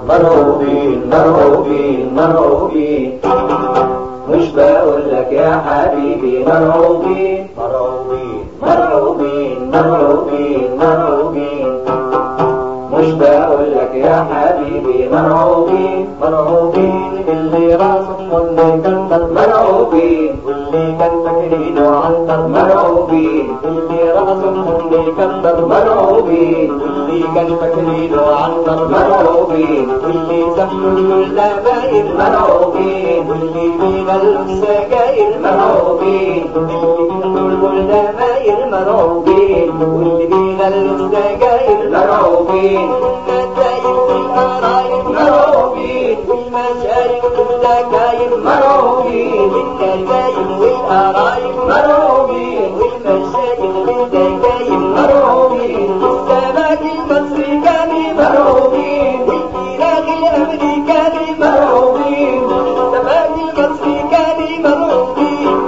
مرعوبين مرعوبين مرعوبين مش بقول لك يا حبيبي مرعوبين مرعوبين مرعوبين مرعوبين مرعوبين مش بقول لك يا حبيبي مرعوبين مرعوبين اللي راسه واللي كان مرعوبين واللي كان فاكرينه عنتر مرعوبين اللي راسه واللي كان مرعوبين واللي كان فاكرينه عنتر مرعوبين واللي سموا الزباين مرعوبين واللي بيغلوا السجاير مرعوبين واللي بيغلوا الزباين مرعوبين واللي بيغلوا السجاير مرعوبين النتائج والقرايب مرعوبين والمشايخ والزكاير مرعوبين النتائج والقرايب مرعوبين والمشايخ والزكاير مرعوبين السمك المصري كان مرعوبين والفراخ الامريكاني مرعوبين السمك المصري كان مرعوبين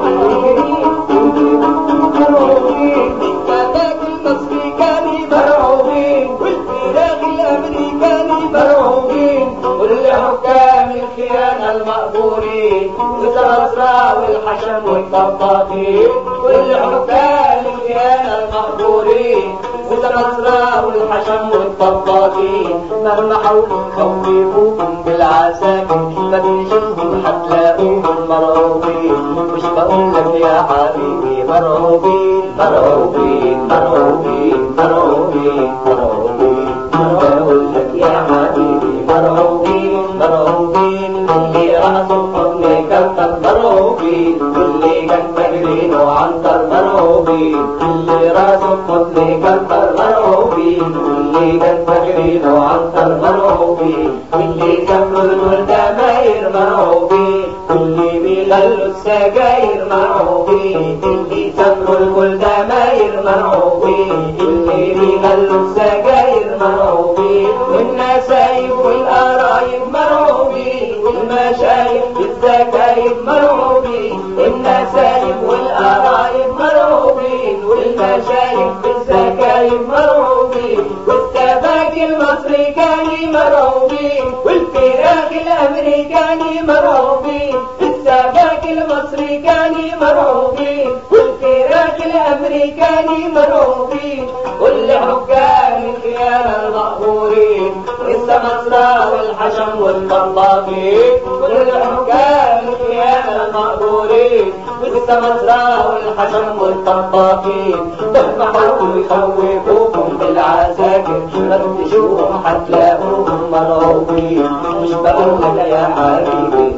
مرعوبين السمك المصري كان مرعوبين والفراخ الامريكاني مرعوبين والحكام الخيانه المأمورين والزرزراء والحشم والطباطين والحكام الخيانه المأمورين والزرزراء والحشم والطباطين مهما حاولوا يخوفوكم بالعساكر ما بيشوفوا هتلاقوهم مرعوبين مش بقول لك يا حبيبي مرعوبين مرعوبين مرعوبين مرعوبين مرعوبين بقول لك يا حبيبي مرعوبين مرعوبين اللي راسه فضل كتر مرعوبين واللي كان فاكرينه عنتر مرعوبين اللي راسه فضل كتر مرعوبين واللي كان فاكرينه عنتر مرعوبين واللي سموا الدماير مرعوبين واللي بيغلوا السجاير مرعوبين اللي سموا الدماير مرعوبين اللي بيغلوا السجاير مرعوبين والنسايب والقرايب مرعوبين والمشايخ بالزكايب مرعوبين النسايب والقرايب مرعوبين والمشايخ بالزكايب مرعوبين والسمك المصري كان مرعوبين والفراخ الامريكاني مرعوبين السمك المصري كان مرعوبين والفراخ الامريكاني مرعوبين والحكام الخيانه المأمورين السمسرة والحشم والطباخين والحكام الخيانه المأمورين والسمسرة والحشم والطباخين مهما حاولوا يخوفوكم بالعساكر فتشوفهم هتلاقوهم مرعوبين مش بقول لك يا حبيبي